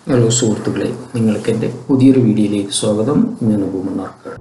hello സുഹൃത്തുക്കളെ നിങ്ങൾക്ക് എൻ്റെ പുതിയൊരു വീഡിയോയിലേക്ക് സ്വാഗതം ഞാൻ അബൂമണ്ണാർക്കാട്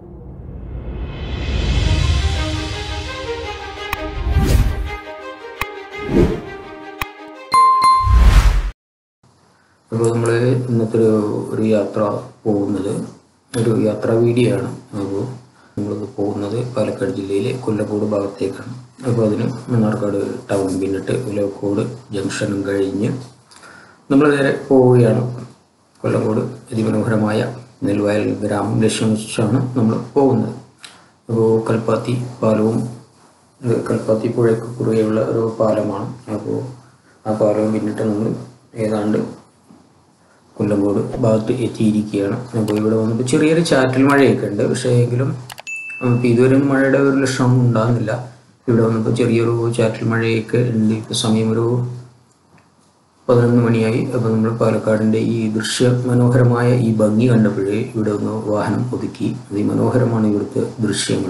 അപ്പോൾ നമ്മൾ ഇന്നത്തെ ഒരു ഒരു യാത്ര പോകുന്നത് ഒരു യാത്രാ വീഡിയോ ആണ് അപ്പോൾ നമ്മളിത് പോകുന്നത് പാലക്കാട് ജില്ലയിലെ കൊല്ലക്കോട് ഭാഗത്തേക്കാണ് അപ്പോൾ അതിന് മണ്ണാർക്കാട് ടൗൺ പിന്നിട്ട് കൊല്ലക്കോട് ജംഗ്ഷനും കഴിഞ്ഞ് നമ്മൾ നേരെ പോവുകയാണ് കൊല്ലങ്കോട് അതിമനോഹരമായ നെൽവയൽ ഗ്രാമം ലക്ഷ്യം വെച്ചാണ് നമ്മൾ പോകുന്നത് അപ്പോൾ കൽപ്പാത്തി പാലവും ഇത് കൽപ്പാത്തി പുഴയ്ക്ക് കുറുകെയുള്ള ഒരു പാലമാണ് അപ്പോൾ ആ പാലവും പിന്നിട്ട് നമ്മൾ ഏതാണ്ട് കൊല്ലങ്കോട് ഭാഗത്ത് എത്തിയിരിക്കുകയാണ് അപ്പോൾ ഇവിടെ വന്നിട്ട് ചെറിയൊരു ചാറ്റൽ മഴയൊക്കെ ഉണ്ട് പക്ഷേ എങ്കിലും നമുക്ക് ഇതുവരെ ഒന്നും മഴയുടെ ഒരു ലക്ഷണം ഉണ്ടാകുന്നില്ല ഇവിടെ വന്നപ്പോൾ ചെറിയൊരു ചാറ്റൽ മഴയൊക്കെ ഉണ്ട് ഇപ്പോൾ സമയം ഒരു പതിനൊന്ന് മണിയായി അപ്പോൾ നമ്മൾ പാലക്കാടിൻ്റെ ഈ ദൃശ്യ മനോഹരമായ ഈ ഭംഗി കണ്ടപ്പോഴേ ഇവിടെ ഒന്ന് വാഹനം ഒതുക്കി അതിമനോഹരമാണ് ഇവിടുത്തെ ദൃശ്യങ്ങൾ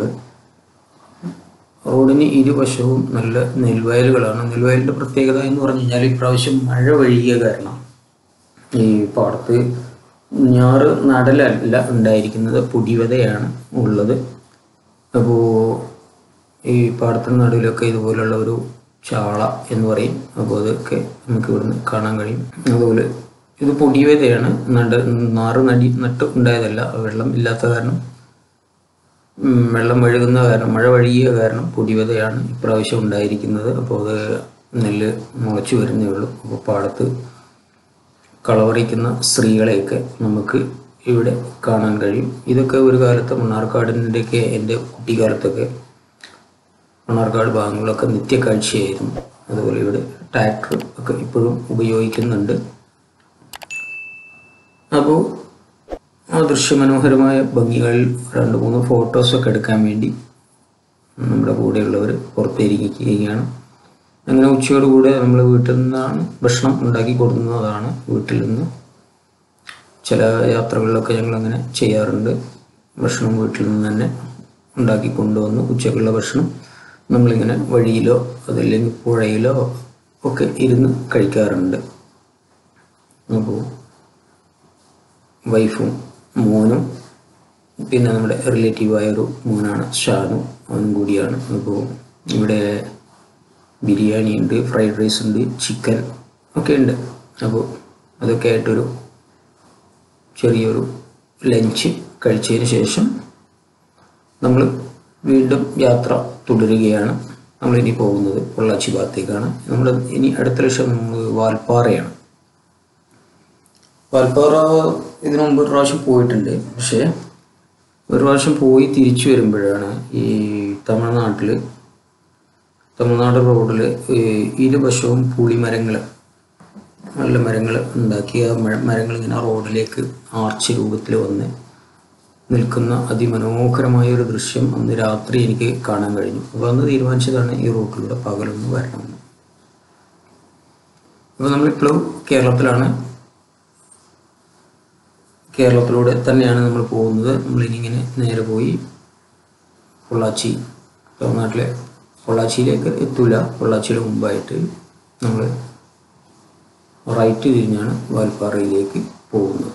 റോഡിന് ഇരുവശവും നല്ല നെൽവയലുകളാണ് നെൽവയലിൻ്റെ പ്രത്യേകത എന്ന് പറഞ്ഞു കഴിഞ്ഞാൽ ഇപ്രാവശ്യം മഴ വഴിയ കാരണം ഈ പാടത്ത് ഞാറ് നടലല്ല ഉണ്ടായിരിക്കുന്നത് പൊടിവതയാണ് ഉള്ളത് അപ്പോൾ ഈ പാടത്തിന് നടുവിലൊക്കെ ഇതുപോലുള്ള ഒരു ചാള എന്ന് പറയും അപ്പോൾ അതൊക്കെ നമുക്ക് ഇവിടുന്ന് കാണാൻ കഴിയും അതുപോലെ ഇത് പൊടിവതയാണ് നട നാറ് നടി നട്ട് ഉണ്ടായതല്ല വെള്ളം ഇല്ലാത്ത കാരണം ഉം, വെള്ളം വഴുകുന്ന കാരണം മഴ വഴിയ കാരണം പൊടിവതയാണ് ഇപ്രാവശ്യം ഉണ്ടായിരിക്കുന്നത് അപ്പോൾ അത് നെല്ല് മുളച്ചു വരുന്നേ ഉള്ളൂ അപ്പോൾ പാടത്ത് കളവറിക്കുന്ന സ്ത്രീകളെയൊക്കെ നമുക്ക് ഇവിടെ കാണാൻ കഴിയും ഇതൊക്കെ ഒരു കാലത്ത് മണ്ണാർക്കാടിൻ്റെയൊക്കെ എൻ്റെ കുട്ടിക്കാലത്തൊക്കെ മണ്ണാർക്കാട് ഭാഗങ്ങളിലൊക്കെ നിത്യക്കാഴ്ചയായിരുന്നു അതുപോലെ ഇവിടെ ട്രാക്ടർ ഒക്കെ ഇപ്പോഴും ഉപയോഗിക്കുന്നുണ്ട് അപ്പോൾ ആ ദൃശ്യമനോഹരമായ ഭംഗികളിൽ രണ്ട് മൂന്ന് ഫോട്ടോസൊക്കെ എടുക്കാൻ വേണ്ടി നമ്മുടെ കൂടെയുള്ളവർ പുറത്തിരിക്കുകയാണ് അങ്ങനെ ഉച്ചയോടുകൂടെ നമ്മൾ വീട്ടിൽ നിന്നാണ് ഭക്ഷണം ഉണ്ടാക്കി കൊടുക്കുന്നതാണ് വീട്ടിൽ നിന്ന് ചില യാത്രകളിലൊക്കെ ഞങ്ങൾ അങ്ങനെ ചെയ്യാറുണ്ട് ഭക്ഷണം വീട്ടിൽ നിന്ന് തന്നെ ഉണ്ടാക്കി കൊണ്ടുവന്ന് ഉച്ചക്കുള്ള ഭക്ഷണം നമ്മളിങ്ങനെ വഴിയിലോ അതല്ലെങ്കിൽ പുഴയിലോ ഒക്കെ ഇരുന്ന് കഴിക്കാറുണ്ട് അപ്പോൾ വൈഫും മോനും പിന്നെ നമ്മുടെ റിലേറ്റീവായ ഒരു മോനാണ് ഷാനു അവനും കൂടിയാണ് അപ്പോൾ ഇവിടെ ബിരിയാണി ഉണ്ട് ഫ്രൈഡ് റൈസ് ഉണ്ട് ചിക്കൻ ഒക്കെ ഉണ്ട് അപ്പോൾ അതൊക്കെ ആയിട്ടൊരു ചെറിയൊരു ലഞ്ച് കഴിച്ചതിന് ശേഷം നമ്മൾ വീണ്ടും യാത്ര തുടരുകയാണ് നമ്മളിനി പോകുന്നത് പൊള്ളാച്ചി ഭാഗത്തേക്കാണ് നമ്മൾ ഇനി അടുത്ത ലക്ഷ്യം നമ്മൾ വാൽപ്പാറയാണ് വാൽപ്പാറ ഇതിനു മുമ്പ് ഒരു പ്രാവശ്യം പോയിട്ടുണ്ട് പക്ഷേ ഒരു പ്രാവശ്യം പോയി തിരിച്ചു വരുമ്പോഴാണ് ഈ തമിഴ്നാട്ടിൽ തമിഴ്നാട് റോഡിൽ ഇരുവശവും പുളിമരങ്ങൾ നല്ല മരങ്ങൾ ഉണ്ടാക്കി ആ മ- മരങ്ങൾ ഇങ്ങനെ റോഡിലേക്ക് ആർച്ച് രൂപത്തിൽ വന്ന് നിൽക്കുന്ന അതിമനോഹരമായ ഒരു ദൃശ്യം അന്ന് രാത്രി എനിക്ക് കാണാൻ കഴിഞ്ഞു അപ്പോൾ അന്ന് തീരുമാനിച്ചതാണ് ഈ റൂട്ടിലൂടെ പകലൊന്ന് വരണമെന്ന് അപ്പോൾ നമ്മളിപ്പോഴും കേരളത്തിലാണ് കേരളത്തിലൂടെ തന്നെയാണ് നമ്മൾ പോകുന്നത് നമ്മളിനിങ്ങനെ നേരെ പോയി പൊള്ളാച്ചി തമിഴ്നാട്ടിലെ പൊള്ളാച്ചിയിലേക്ക് എത്തൂല പൊള്ളാച്ചിയുടെ മുമ്പായിട്ട് നമ്മൾ റൈറ്റ് തിരിഞ്ഞാണ് വാൽപ്പാറയിലേക്ക് പോകുന്നത്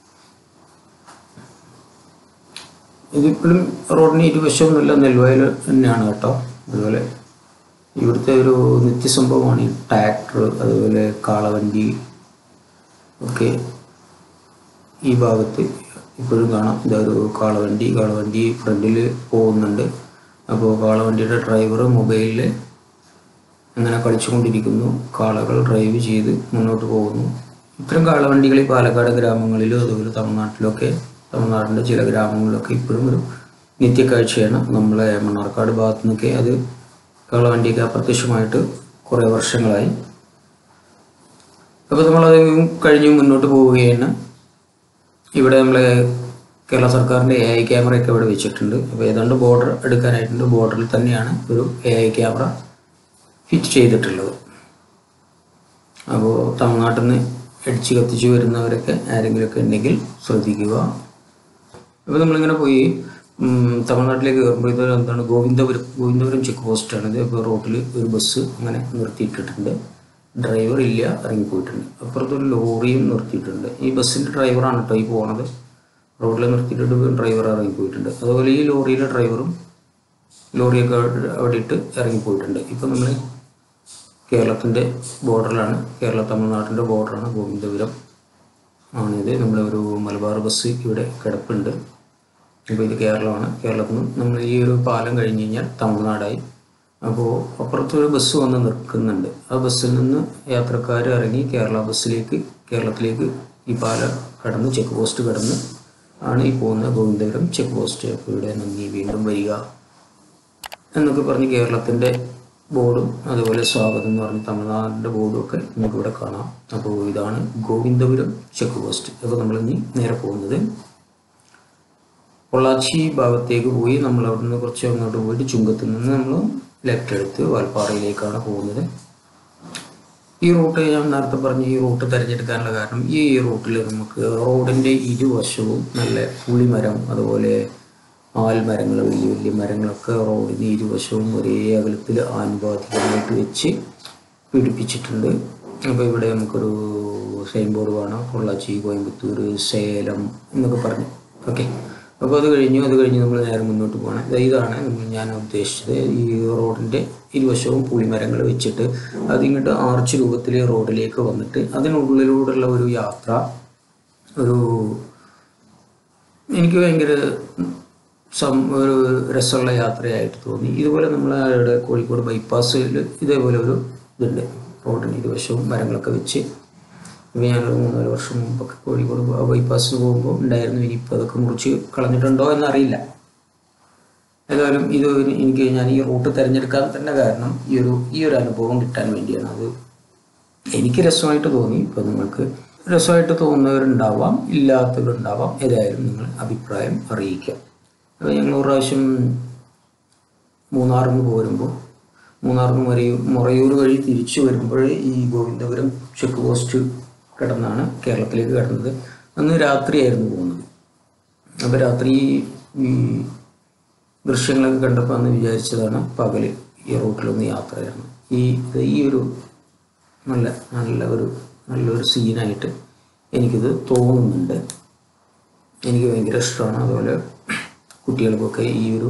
ഇതിപ്പോഴും റോഡിന് ഇരുവശവും നല്ല നെൽവയൽ തന്നെയാണ് കേട്ടോ അതുപോലെ ഇവിടുത്തെ ഒരു നിത്യസംഭവമാണ് ഈ ട്രാക്ടർ അതുപോലെ കാളവണ്ടി ഒക്കെ ഈ ഭാഗത്ത് ഇപ്പോഴും കാണാം ഇതാ ഒരു കാളവണ്ടി കാളവണ്ടി ഫ്രണ്ടിൽ പോകുന്നുണ്ട് അപ്പോൾ കാളവണ്ടിയുടെ ഡ്രൈവർ മൊബൈലിൽ അങ്ങനെ കളിച്ചുകൊണ്ടിരിക്കുന്നു കാളകൾ ഡ്രൈവ് ചെയ്ത് മുന്നോട്ട് പോകുന്നു ഇത്തരം കാളവണ്ടികൾ ഈ പാലക്കാട് ഗ്രാമങ്ങളിലും അതുപോലെ തമിഴ്നാട്ടിലൊക്കെ തമിഴ്നാടിൻ്റെ ചില ഗ്രാമങ്ങളിലൊക്കെ ഇപ്പോഴും ഒരു നിത്യക്കാഴ്ചയാണ് നമ്മളെ മണ്ണാർക്കാട് ഭാഗത്തു നിന്നൊക്കെ അത് കാളവണ്ടിയൊക്കെ അപ്രത്യക്ഷമായിട്ട് കുറേ വർഷങ്ങളായി അപ്പോൾ നമ്മളത് കഴിഞ്ഞ് മുന്നോട്ട് പോവുകയാണ് ഇവിടെ നമ്മൾ കേരള സർക്കാരിൻ്റെ എ ഐ ക്യാമറയൊക്കെ ഇവിടെ വെച്ചിട്ടുണ്ട് അപ്പോൾ ഏതാണ്ട് ബോർഡർ എടുക്കാനായിട്ടുണ്ട് ബോർഡറിൽ തന്നെയാണ് ഒരു എ ഐ ക്യാമറ ഫിറ്റ് ചെയ്തിട്ടുള്ളത് അപ്പോൾ തമിഴ്നാട്ടിൽ നിന്ന് അടിച്ച് കത്തിച്ച് വരുന്നവരൊക്കെ ആരെങ്കിലുമൊക്കെ ഉണ്ടെങ്കിൽ ശ്രദ്ധിക്കുക അപ്പോൾ നമ്മളിങ്ങനെ പോയി ഉം, തമിഴ്നാട്ടിലേക്ക് കയറുമ്പോൾ ഇത് എന്താണ് ഗോവിന്ദപുരം ഗോവിന്ദപുരം ചെക്ക് പോസ്റ്റാണ് ഇത് ഇപ്പോൾ റോട്ടിൽ ഒരു ബസ് അങ്ങനെ നിർത്തിയിട്ടിട്ടുണ്ട് ഡ്രൈവർ ഇല്ല ഇറങ്ങിപ്പോയിട്ടുണ്ട് അപ്പുറത്തൊരു ലോറിയും നിർത്തിയിട്ടുണ്ട് ഈ ബസ്സിൻ്റെ ഡ്രൈവറാണ് കേട്ടോ ഈ പോണത് റോഡിൽ നിർത്തിയിട്ടുണ്ട് ഡ്രൈവർ ഇറങ്ങിപ്പോയിട്ടുണ്ട് അതുപോലെ ഈ ലോറിയിലെ ഡ്രൈവറും ലോറിയൊക്കെ അവിടെ- അവിടെ ഇട്ട് ഇറങ്ങിപ്പോയിട്ടുണ്ട് ഇപ്പം നമ്മൾ കേരളത്തിൻ്റെ ബോർഡറിലാണ് കേരള തമിഴ്നാട്ടിൻ്റെ ബോർഡറാണ് ഗോവിന്ദപുരം ആണിത് നമ്മുടെ ഒരു മലബാർ ബസ് ഇവിടെ കിടപ്പുണ്ട് ഇപ്പോൾ ഇത് കേരളമാണ് കേരളത്തിൽ നിന്ന് നമ്മൾ ഈ ഒരു പാലം കഴിഞ്ഞ് കഴിഞ്ഞാൽ തമിഴ്നാടായി അപ്പോൾ അപ്പുറത്തൊരു ബസ് വന്ന് നിൽക്കുന്നുണ്ട് ആ ബസ്സിൽ നിന്ന് യാത്രക്കാർ ഇറങ്ങി കേരള ബസ്സിലേക്ക് കേരളത്തിലേക്ക് ഈ പാലം കടന്ന് ചെക്ക് പോസ്റ്റ് കടന്ന് ആണ് ഈ പോകുന്ന ഗോവിന്ദപുരം ചെക്ക് പോസ്റ്റ് അപ്പോൾ ഇവിടെ നന്ദി വീണ്ടും വരിക എന്നൊക്കെ പറഞ്ഞ് കേരളത്തിൻ്റെ ബോർഡും അതുപോലെ സ്വാഗതം എന്ന് പറഞ്ഞ് തമിഴ്നാടിൻ്റെ ബോർഡും ഒക്കെ നമുക്ക് ഇവിടെ കാണാം അപ്പോൾ ഇതാണ് ഗോവിന്ദപുരം ചെക്ക് പോസ്റ്റ് അപ്പോൾ നമ്മൾ ഇനി നേരെ പോകുന്നത് പൊള്ളാച്ചി ഭാഗത്തേക്ക് പോയി നമ്മൾ അവിടെ നിന്ന് കുറച്ച് അങ്ങോട്ട് പോയിട്ട് ചുങ്കത്തിൽ നിന്ന് നമ്മൾ ലെഫ്റ്റ് എടുത്ത് വാൽപ്പാറയിലേക്കാണ് പോകുന്നത് ഈ റൂട്ട് ഞാൻ നേരത്തെ പറഞ്ഞ ഈ റൂട്ട് തിരഞ്ഞെടുക്കാനുള്ള കാരണം ഈ റൂട്ടിൽ നമുക്ക് റോഡിൻ്റെ ഇരുവശവും നല്ല പുളിമരം അതുപോലെ ആൽമരങ്ങൾ വലിയ വലിയ മരങ്ങളൊക്കെ റോഡിന് ഇരുവശവും ഒരേ അകലത്തിൽ ആനുപാതികമായിട്ട് വെച്ച് പിടിപ്പിച്ചിട്ടുണ്ട് അപ്പോൾ ഇവിടെ നമുക്കൊരു സൈൻ ബോർഡ് കാണാം പൊള്ളാച്ചി കോയമ്പത്തൂർ സേലം എന്നൊക്കെ പറഞ്ഞു ഓക്കെ അപ്പോൾ അത് കഴിഞ്ഞു അത് കഴിഞ്ഞ് നമ്മൾ നേരെ മുന്നോട്ട് പോകണം ദാ ഇതാണ് നമ്മൾ ഞാൻ ഉദ്ദേശിച്ചത് ഈ റോഡിൻ്റെ ഇരുവശവും പുളിമരങ്ങൾ വെച്ചിട്ട് അതിങ്ങോട്ട് ആർച്ച് രൂപത്തിൽ റോഡിലേക്ക് വന്നിട്ട് അതിനുള്ളിലൂടെയുള്ള ഒരു യാത്ര ഒരു എനിക്ക് ഭയങ്കര സം ഒരു രസമുള്ള യാത്രയായിട്ട് തോന്നി ഇതുപോലെ നമ്മൾ ഇവിടെ കോഴിക്കോട് ബൈപ്പാസിൽ ഇതേപോലെ ഒരു ഇതുണ്ട് റോഡിന് ഇരുവശവും മരങ്ങളൊക്കെ വെച്ച് ഇപ്പോൾ ഞാനൊരു മൂന്നാല് വർഷം മുമ്പൊക്കെ കോഴിക്കോട് ബൈപ്പാസിൽ പോകുമ്പോൾ ഉണ്ടായിരുന്നു ഇനിയിപ്പോൾ അതൊക്കെ മുറിച്ച് കളഞ്ഞിട്ടുണ്ടോ എന്നറിയില്ല ഏതായാലും ഇത് എനിക്ക് ഞാൻ ഈ റൂട്ട് തിരഞ്ഞെടുക്കാൻ തന്നെ കാരണം ഈ ഒരു ഈ ഒരു അനുഭവം കിട്ടാൻ വേണ്ടിയാണ് അത് എനിക്ക് രസമായിട്ട് തോന്നി ഇപ്പോൾ നിങ്ങൾക്ക് രസമായിട്ട് തോന്നുന്നവരുണ്ടാവാം ഇല്ലാത്തവരുണ്ടാവാം ഏതായാലും നിങ്ങൾ അഭിപ്രായം അറിയിക്കാം അപ്പോൾ ഞങ്ങൾ ഒരു പ്രാവശ്യം മൂന്നാറിൽ നിന്ന് പോരുമ്പോൾ മൂന്നാറിൽ നിന്ന് മറയൂർ മുറയൂർ വഴി തിരിച്ചു വരുമ്പോൾ ഈ ഗോവിന്ദപുരം ചെക്ക് പോസ്റ്റ് കിടന്നാണ് കേരളത്തിലേക്ക് കിടന്നത് അന്ന് രാത്രിയായിരുന്നു പോകുന്നത് അപ്പോൾ രാത്രി ഈ ദൃശ്യങ്ങളൊക്കെ കണ്ടപ്പോൾ അന്ന് വിചാരിച്ചതാണ് പകല് ഈ റൂട്ടിലൊന്ന് യാത്ര ചെയ്യണം ഈ ഇത് ഈ ഒരു നല്ല നല്ല ഒരു നല്ലൊരു സീനായിട്ട് എനിക്കിത് തോന്നുന്നുണ്ട് എനിക്ക് ഭയങ്കര ഇഷ്ടമാണ് അതുപോലെ കുട്ടികൾക്കൊക്കെ ഈ ഒരു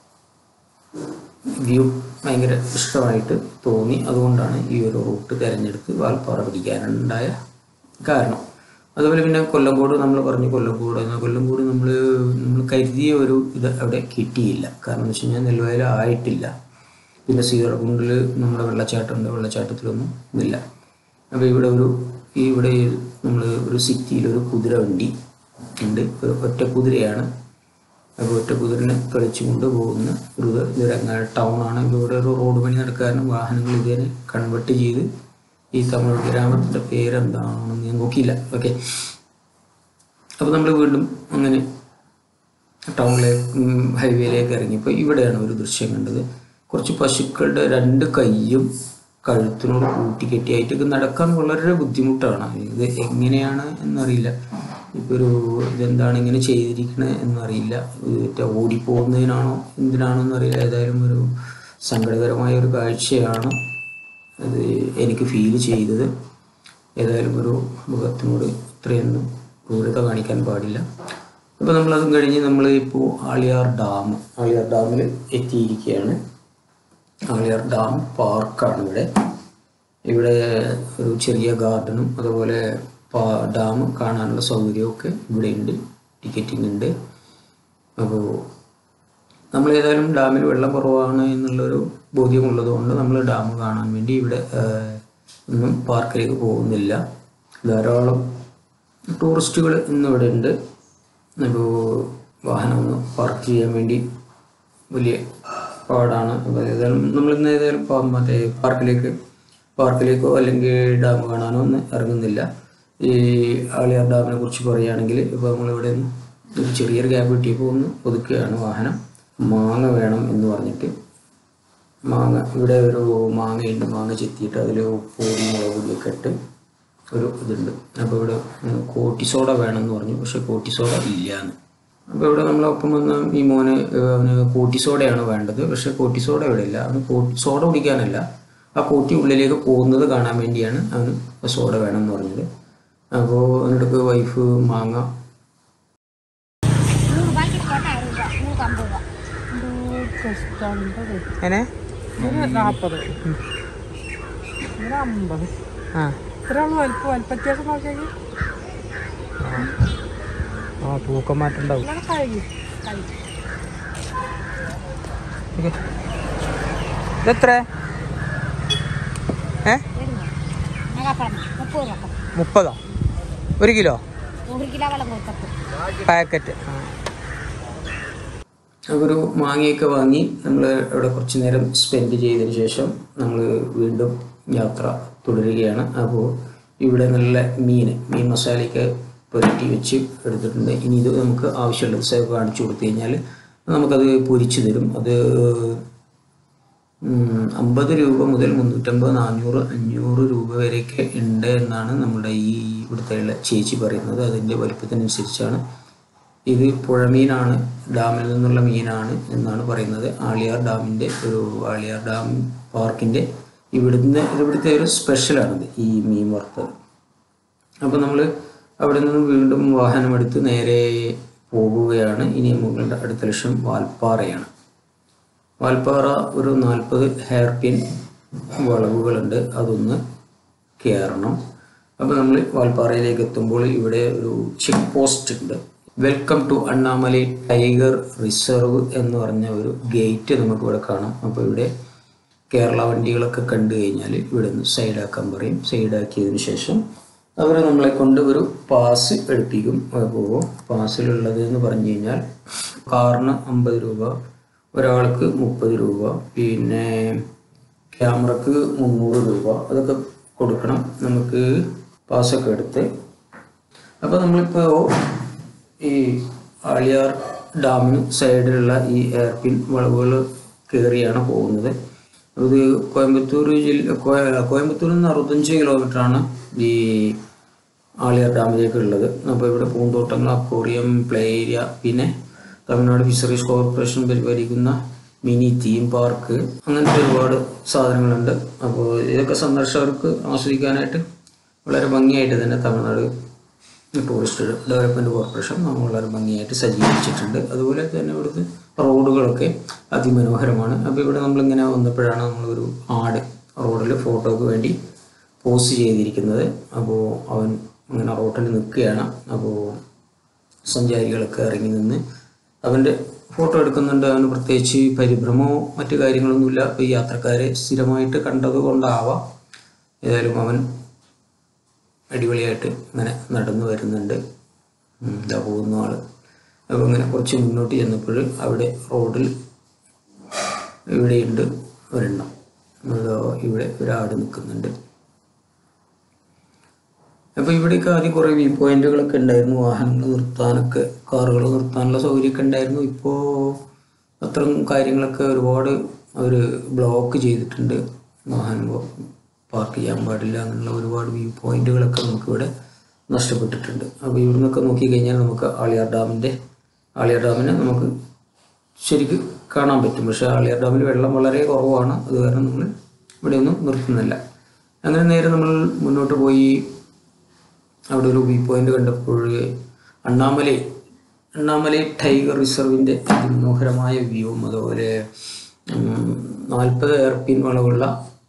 വ്യൂ ഭയങ്കര ഇഷ്ടമായിട്ട് തോന്നി അതുകൊണ്ടാണ് ഈ ഒരു റൂട്ട് തിരഞ്ഞെടുത്ത് വാൽപ്പാറ പിടിക്കാനുണ്ടായ കാരണം അതുപോലെ പിന്നെ കൊല്ലങ്കോട് നമ്മൾ പറഞ്ഞു കൊല്ലങ്കോട് എന്ന കൊല്ലങ്കോട് നമ്മൾ നമ്മൾ കരുതിയ ഒരു ഇത് അവിടെ കിട്ടിയില്ല കാരണം എന്ന് വെച്ച് കഴിഞ്ഞാൽ നെല്ലുവയൽ ആയിട്ടില്ല പിന്നെ സീറകുണ്ടിൽ നമ്മുടെ വെള്ളച്ചാട്ടമുണ്ട് വെള്ളച്ചാട്ടത്തിലൊന്നും ഇതില്ല അപ്പോൾ ഇവിടെ ഒരു ഈ ഇവിടെ നമ്മൾ ഒരു സിറ്റിയിൽ ഒരു കുതിര വണ്ടി ഉണ്ട് ഒരു ഒറ്റ കുതിരയാണ് അപ്പോൾ ഒറ്റ കുതിരനെ കളിച്ചുകൊണ്ട് പോകുന്ന ഒരു ഇത് ഇതൊരു അങ്ങ് ടൗണാണ് ഇപ്പോൾ ഇവിടെ ഒരു റോഡ് പണി നടക്കാനും വാഹനങ്ങൾ ഇതിനെ കൺവെർട്ട് ചെയ്ത് ഈ തമിഴ് ഗ്രാമത്തിൻ്റെ പേരെന്താണെന്ന് ഞാൻ നോക്കിയില്ല ഓക്കെ അപ്പോൾ നമ്മൾ വീണ്ടും അങ്ങനെ ടൗണിലെ ഹൈവേയിലേക്ക് ഇറങ്ങിയപ്പോൾ ഇവിടെയാണ് ഒരു ദൃശ്യം കണ്ടത് കുറച്ച് പശുക്കളുടെ രണ്ട് കൈയും കഴുത്തിനോട് കൂട്ടിക്കെട്ടിയായിട്ട് ഇത് നടക്കാൻ വളരെ ബുദ്ധിമുട്ടാണ് ഇത് എങ്ങനെയാണ് എന്നറിയില്ല ഇപ്പോൾ ഒരു ഇതെന്താണ് ഇങ്ങനെ ചെയ്തിരിക്കണത് എന്നറിയില്ല ഇത് ഓടിപ്പോകുന്നതിനാണോ എന്തിനാണോ എന്നറിയില്ല ഏതായാലും ഒരു സങ്കടകരമായ ഒരു കാഴ്ചയാണ് അത് എനിക്ക് ഫീൽ ചെയ്തത് ഏതായാലും ഒരു മൃഗത്തിനോട് ഇത്രയൊന്നും ക്രൂരത കാണിക്കാൻ പാടില്ല അപ്പോൾ നമ്മളതും കഴിഞ്ഞ് നമ്മൾ ഇപ്പോൾ ആളിയാർ ഡാം ആളിയാർ ഡാമിൽ എത്തിയിരിക്കുകയാണ് ആളിയാർ ഡാം പാർക്കാണ് ഇവിടെ ഇവിടെ ഒരു ചെറിയ ഗാർഡനും അതുപോലെ പാ- ഡാം കാണാനുള്ള സൗകര്യമൊക്കെ ഇവിടെയുണ്ട് ടിക്കറ്റിംഗ് ഉണ്ട് അപ്പോൾ നമ്മൾ ഏതായാലും ഡാമിൽ വെള്ളം കുറവാണ് എന്നുള്ളൊരു ബോധ്യമുള്ളത് കൊണ്ട് നമ്മൾ ഡാം കാണാൻ വേണ്ടി ഇവിടെ ആഹ്, ഒന്നും പാർക്കിലേക്ക് പോകുന്നില്ല ധാരാളം ടൂറിസ്റ്റുകൾ ഇന്നിവിടെ ഉണ്ട് അപ്പോൾ വാഹനം ഒന്ന് പാർക്ക് ചെയ്യാൻ വേണ്ടി വലിയ പാടാണ് അപ്പോൾ ഏതായാലും നമ്മൾ ഇന്ന് ഏതായാലും പ- മറ്റേ പാർക്കിലേക്ക് പാർക്കിലേക്കോ അല്ലെങ്കിൽ ഡാം കാണാനോ ഒന്നും ഇറങ്ങുന്നില്ല ഈ ആളിയാർ ഡാമിനെ കുറിച്ച് പറയുകയാണെങ്കിൽ ഇപ്പോൾ നമ്മളിവിടെ നിന്ന് ഒരു ചെറിയൊരു ഗ്യാപ്പ് കിട്ടിയപ്പോൾ ഒന്ന് ഒതുക്കുകയാണ് വാഹനം മാങ്ങ വേണം എന്ന് പറഞ്ഞിട്ട് മാങ്ങ ഇവിടെ ഒരു മാങ്ങയുണ്ട് മാങ്ങ ചെത്തിയിട്ട് അതിൽ ഉപ്പുപൊടി മുളക് പൊടിയൊക്കെ ഇട്ട് ഒരു ഇതുണ്ട് അപ്പോൾ ഇവിടെ ഉം, കോട്ടി സോഡ വേണമെന്ന് പറഞ്ഞു പക്ഷെ കോട്ടി സോഡ ഇല്ലയെന്ന് അപ്പോൾ ഇവിടെ നമ്മളൊപ്പം വന്ന ഈ മോന് ഏഹ്, അവന് കോട്ടി സോഡയാണ് വേണ്ടത് പക്ഷെ കോട്ടി സോഡ ഇവിടെ ഇല്ല അവന് കോട്ടി സോഡ കുടിക്കാനല്ല ആ കൂട്ടി ഉള്ളിലേക്ക് പോകുന്നത് കാണാൻ വേണ്ടിയാണ് അവന് സോഡ വേണം എന്ന് പറഞ്ഞത് അപ്പോൾ അവനടുക്ക് വൈഫ് മാങ്ങ நூறு பாக்கெட் போட்டால் அறுபது ரூபா நூற்றி ஐம்பது ரூபா എങ്ങനെ ഇതിന് നാൽപ്പത് ഇതിന് അമ്പത് ആ ഇത്രയുള്ള വലിപ്പം വലിപ്പത്യാസം നോക്കിയെങ്കിൽ ആ തൂക്കം മാറ്റം ഉണ്ടാവും ഇങ്ങനെ കഴുകി കഴുകി ഇതെത്ര ഏ எடுங்க நகாப்பழம் முப்பது ரூபா கப்பு മുപ്പതോ ഒരു കിലോ ஒரு கிலோ வளம் ஒரு கப்பு പാക്കറ്റ് ഒരു മാങ്ങയൊക്കെ വാങ്ങി നമ്മൾ അവിടെ കുറച്ച് നേരം സ്പെൻഡ് ചെയ്തതിന് ശേഷം നമ്മൾ വീണ്ടും യാത്ര തുടരുകയാണ് അപ്പോൾ ഇവിടെ നല്ല മീൻ മീൻ മസാലയൊക്കെ പുരട്ടി വെച്ച് എടുത്തിട്ടുണ്ട് ഇനി ഇത് നമുക്ക് ആവശ്യമുള്ള ദിവസം കാണിച്ചു കൊടുത്തു കഴിഞ്ഞാൽ നമുക്കത് പൊരിച്ചു തരും അത് ഉം, അമ്പത് രൂപ മുതൽ മുന്നൂറ്റമ്പത് നാനൂറ് അഞ്ഞൂറ് രൂപ വരെയൊക്കെ ഉണ്ട് എന്നാണ് നമ്മുടെ ഈ ഇവിടുത്തെ ഉള്ള ചേച്ചി പറയുന്നത് അതിൻ്റെ വലിപ്പത്തിനനുസരിച്ചാണ് ഇത് പുഴമീനാണ് ഡാമിൽ നിന്നുള്ള മീനാണ് എന്നാണ് പറയുന്നത് ആളിയാർ ഡാമിൻ്റെ ഒരു ആളിയാർ ഡാം പാർക്കിൻ്റെ ഇവിടുന്ന് ഇവിടുത്തെ ഒരു സ്പെഷ്യലാണിത് ഈ മീൻ വറുത്തത് അപ്പോൾ നമ്മൾ അവിടെ നിന്ന് വീണ്ടും വാഹനമെടുത്ത് നേരെ പോകുകയാണ് ഇനി മുകളുടെ അടുത്ത ലക്ഷ്യം വാൽപ്പാറയാണ് വാൽപ്പാറ ഒരു നാൽപ്പത് ഹെയർ പിൻ വളവുകളുണ്ട് അതൊന്ന് കയറണം അപ്പോൾ നമ്മൾ വാൽപ്പാറയിലേക്ക് എത്തുമ്പോൾ ഇവിടെ ഒരു ചെക്ക് പോസ്റ്റ് ഉണ്ട് welcome to Annamalai tiger reserve എന്ന് പറഞ്ഞ ഒരു ഗേറ്റ് നമുക്ക് ഇവിടെ കാണാം അപ്പോൾ ഇവിടെ കേരള വണ്ടികളൊക്കെ കണ്ടു കഴിഞ്ഞാൽ ഇവിടെ നിന്ന് സൈഡാക്കാൻ പറയും സൈഡാക്കിയതിന് ശേഷം അവർ നമ്മളെ കൊണ്ട് ഒരു പാസ് എടുപ്പിക്കും അപ്പോൾ പാസ്സിലുള്ളത് എന്ന് പറഞ്ഞു കഴിഞ്ഞാൽ കാറിന് അമ്പത് രൂപ ഒരാൾക്ക് മുപ്പത് രൂപ പിന്നെ ക്യാമറക്ക് മുന്നൂറ് രൂപ അതൊക്കെ കൊടുക്കണം നമുക്ക് പാസ്സൊക്കെ എടുത്ത് അപ്പോൾ നമ്മളിപ്പോൾ ഈ ആളിയാർ ഡാമിന് സൈഡിലുള്ള ഈ എയർപിൻ വളവുകൾ കയറിയാണ് പോകുന്നത് അത് കോയമ്പത്തൂർ ജില്ല കോയ- കോയമ്പത്തൂരിൽ നിന്ന് അറുപത്തഞ്ച് കിലോമീറ്ററാണ് ഈ ആളിയാർ ഡാമിലേക്ക് ഉള്ളത് അപ്പോൾ ഇവിടെ പൂന്തോട്ടങ്ങൾ അക്വോറിയം പ്ലേ ഏരിയ പിന്നെ തമിഴ്നാട് ഫിഷറീസ് കോർപ്പറേഷൻ പരിപാലിക്കുന്ന മിനി തീം പാർക്ക് അങ്ങനത്തെ ഒരുപാട് സാധനങ്ങളുണ്ട് അപ്പോൾ ഇതൊക്കെ സന്ദർശകർക്ക് ആസ്വദിക്കാനായിട്ട് വളരെ ഭംഗിയായിട്ട് തന്നെ തമിഴ്നാട് ടൂറിസ്റ്റ് ഡെവലപ്മെൻറ്റ് കോർപ്പറേഷൻ നമ്മൾ വളരെ ഭംഗിയായിട്ട് സജ്ജീകരിച്ചിട്ടുണ്ട് അതുപോലെ തന്നെ ഇവിടുത്തെ റോഡുകളൊക്കെ അതിമനോഹരമാണ് അപ്പോൾ ഇവിടെ നമ്മളിങ്ങനെ വന്നപ്പോഴാണ് നമ്മളൊരു ആട് റോഡിൽ ഫോട്ടോക്ക് വേണ്ടി പോസ്റ്റ് ചെയ്തിരിക്കുന്നത് അപ്പോൾ അവൻ അങ്ങനെ റോട്ടിൽ നിൽക്കുകയാണ് അപ്പോൾ സഞ്ചാരികളൊക്കെ ഇറങ്ങി നിന്ന് അവൻ്റെ ഫോട്ടോ എടുക്കുന്നുണ്ട് അവന് പ്രത്യേകിച്ച് പരിഭ്രമമോ മറ്റു കാര്യങ്ങളൊന്നുമില്ല അപ്പോൾ ഈ യാത്രക്കാരെ സ്ഥിരമായിട്ട് കണ്ടത് കൊണ്ടാവാം ഏതായാലും അവൻ അടിപൊളിയായിട്ട് ഇങ്ങനെ നടന്നു വരുന്നുണ്ട് ഉം, ഇതാ പോകുന്ന ആള് അപ്പോൾ ഇങ്ങനെ കുറച്ച് മുന്നോട്ട് ചെന്നപ്പോൾ അവിടെ റോഡിൽ ഇവിടെയുണ്ട് ഒരെണ്ണം അതോ ഇവിടെ ഒരാട് നിൽക്കുന്നുണ്ട് അപ്പോൾ ഇവിടെയൊക്കെ ആദ്യം കുറേ വ്യൂ പോയിന്റുകളൊക്കെ ഉണ്ടായിരുന്നു വാഹനങ്ങൾ നിർത്താനൊക്കെ കാറുകൾ നിർത്താനുള്ള സൗകര്യമൊക്കെ ഉണ്ടായിരുന്നു ഇപ്പോൾ അത്തരം കാര്യങ്ങളൊക്കെ ഒരുപാട് അവർ ബ്ലോക്ക് ചെയ്തിട്ടുണ്ട് വാഹനം പാർക്ക് ചെയ്യാൻ പാടില്ല അങ്ങനെയുള്ള ഒരുപാട് വ്യൂ പോയിന്റുകളൊക്കെ നമുക്കിവിടെ നഷ്ടപ്പെട്ടിട്ടുണ്ട് അപ്പോൾ ഇവിടുന്നൊക്കെ നോക്കിക്കഴിഞ്ഞാൽ നമുക്ക് ആളിയാർ ഡാമിൻ്റെ ആളിയാർ ഡാമിനെ നമുക്ക് ശരിക്ക് കാണാൻ പറ്റും പക്ഷേ ആളിയാർ ഡാമിൽ വെള്ളം വളരെ കുറവാണ് അത് കാരണം നമ്മൾ ഇവിടെയൊന്നും നിർത്തുന്നില്ല അങ്ങനെ നേരെ നമ്മൾ മുന്നോട്ട് പോയി അവിടെ ഒരു വ്യൂ പോയിന്റ് കണ്ടപ്പോൾ അണ്ണാമലൈ അണ്ണാമലൈ ടൈഗർ റിസർവിൻ്റെ അതിമനോഹരമായ വ്യൂവും അതുപോലെ നാൽപ്പത് എയർപിൻ വളവുള്ള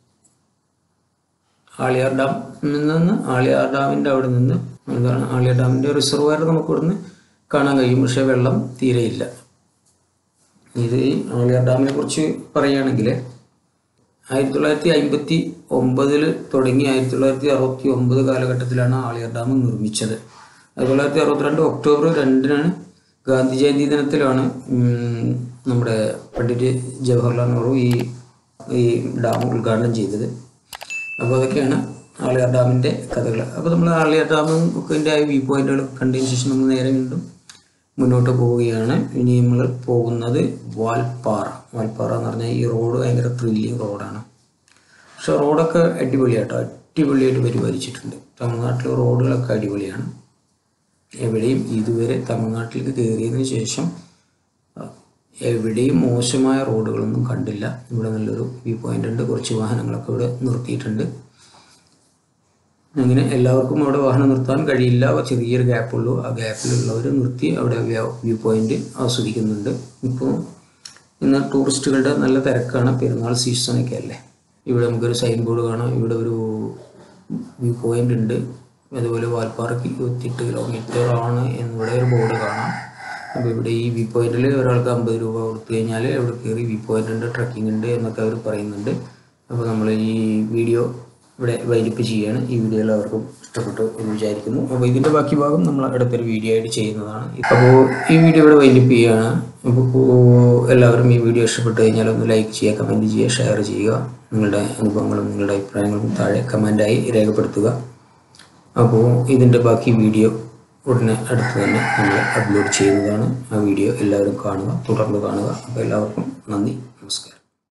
ആളിയാർ ഡാമിൽ നിന്ന് ആളിയാർ ഡാമിൻ്റെ അവിടെ നിന്ന് എന്താണ് ആളിയാർ ഡാമിൻ്റെ റിസർവയർ നമുക്ക് ഇവിടുന്ന് കാണാൻ കഴിയും പക്ഷേ വെള്ളം തീരെയില്ല ഇത് ഈ ആളിയാർ ഡാമിനെ കുറിച്ച് പറയുകയാണെങ്കിൽ ആയിരത്തി തൊള്ളായിരത്തി അമ്പത്തി ഒമ്പതിൽ തുടങ്ങി ആയിരത്തി തൊള്ളായിരത്തി അറുപത്തി ഒമ്പത് കാലഘട്ടത്തിലാണ് ആളിയാർ ഡാം നിർമ്മിച്ചത് ആയിരത്തി തൊള്ളായിരത്തി അറുപത്തിരണ്ട് ഒക്ടോബർ രണ്ടിനാണ് ഗാന്ധി ജയന്തി ദിനത്തിലാണ് ഉം, നമ്മുടെ പണ്ഡിറ്റ് ജവഹർലാൽ നെഹ്റു ഈ ഈ ഡാം ഉദ്ഘാടനം ചെയ്തത് അപ്പോൾ അതൊക്കെയാണ് ആളിയാർ ഡാമിൻ്റെ കഥകൾ അപ്പോൾ നമ്മൾ ആളിയാർ ഡാമിൻ്റെ ആ വ്യൂ പോയിന്റുകൾ കണ്ടതിന് ശേഷം നമ്മൾ നേരെ വീണ്ടും മുന്നോട്ട് പോവുകയാണ് ഇനി നമ്മൾ പോകുന്നത് വാൽപ്പാറ വാൽപ്പാറ എന്ന് പറഞ്ഞാൽ ഈ റോഡ് ഭയങ്കര ത്രില്ലിങ് റോഡാണ് പക്ഷെ റോഡൊക്കെ അടിപൊളിയാട്ടോ അടിപൊളിയായിട്ട് പരിപാലിച്ചിട്ടുണ്ട് തമിഴ്നാട്ടിലെ റോഡുകളൊക്കെ അടിപൊളിയാണ് എവിടെയും ഇതുവരെ തമിഴ്നാട്ടിലേക്ക് കയറിയതിന് ശേഷം എവിടെയും മോശമായ റോഡുകളൊന്നും കണ്ടില്ല ഇവിടെ നല്ലൊരു വ്യൂ പോയിന്റ് ഉണ്ട് കുറച്ച് വാഹനങ്ങളൊക്കെ ഇവിടെ നിർത്തിയിട്ടുണ്ട് അങ്ങനെ എല്ലാവർക്കും അവിടെ വാഹനം നിർത്താൻ കഴിയില്ല ചെറിയൊരു ഗ്യാപ്പുള്ളൂ ആ ഗ്യാപ്പിലുള്ളവർ നിർത്തി അവിടെ വ്യൂ പോയിന്റ് ആസ്വദിക്കുന്നുണ്ട് ഇപ്പോൾ ഇന്ന് ടൂറിസ്റ്റുകളുടെ നല്ല തിരക്കാണ് പെരുന്നാൾ സീസണൊക്കെ അല്ലേ ഇവിടെ നമുക്കൊരു സൈൻ ബോർഡ് കാണാം ഇവിടെ ഒരു വ്യൂ പോയിന്റ് ഉണ്ട് അതുപോലെ വാൽപ്പാറയ്ക്ക് ഇരുപത്തിയെട്ട് കിലോമീറ്റർ ആണ് എന്നിവിടെ ഒരു ബോർഡ് കാണാം അപ്പോൾ ഇവിടെ ഈ വ്യൂ പോയിന്റിൽ ഒരാൾക്ക് അമ്പത് രൂപ കൊടുത്തു കഴിഞ്ഞാൽ ഇവിടെ കയറി വ്യൂ പോയിന്റ് ഉണ്ട് ട്രക്കിംഗ് ഉണ്ട് എന്നൊക്കെ അവർ പറയുന്നുണ്ട് അപ്പോൾ നമ്മൾ ഈ വീഡിയോ ഇവിടെ വൈൻഡപ്പ് ചെയ്യുകയാണ് ഈ വീഡിയോ എല്ലാവർക്കും ഇഷ്ടപ്പെട്ടു എന്ന് വിചാരിക്കുന്നു അപ്പോൾ ഇതിൻ്റെ ബാക്കി ഭാഗം നമ്മൾ അടുത്തൊരു വീഡിയോ ആയിട്ട് ചെയ്യുന്നതാണ് അപ്പോൾ ഈ വീഡിയോ ഇവിടെ വൈൻഡപ്പ് ചെയ്യുകയാണ് അപ്പോൾ എല്ലാവരും ഈ വീഡിയോ ഇഷ്ടപ്പെട്ടു കഴിഞ്ഞാൽ ഒന്ന് ലൈക്ക് ചെയ്യുക കമൻറ്റ് ചെയ്യുക ഷെയർ ചെയ്യുക നിങ്ങളുടെ അനുഭവങ്ങളും നിങ്ങളുടെ അഭിപ്രായങ്ങളും താഴെ കമൻറ്റായി രേഖപ്പെടുത്തുക അപ്പോൾ ഇതിൻ്റെ ബാക്കി വീഡിയോ ഉടനെ അടുത്ത് തന്നെ നമ്മൾ അപ്ലോഡ് ചെയ്യുന്നതാണ് ആ വീഡിയോ എല്ലാവരും കാണുക തുടർന്ന് കാണുക അപ്പോൾ എല്ലാവർക്കും നന്ദി നമസ്കാരം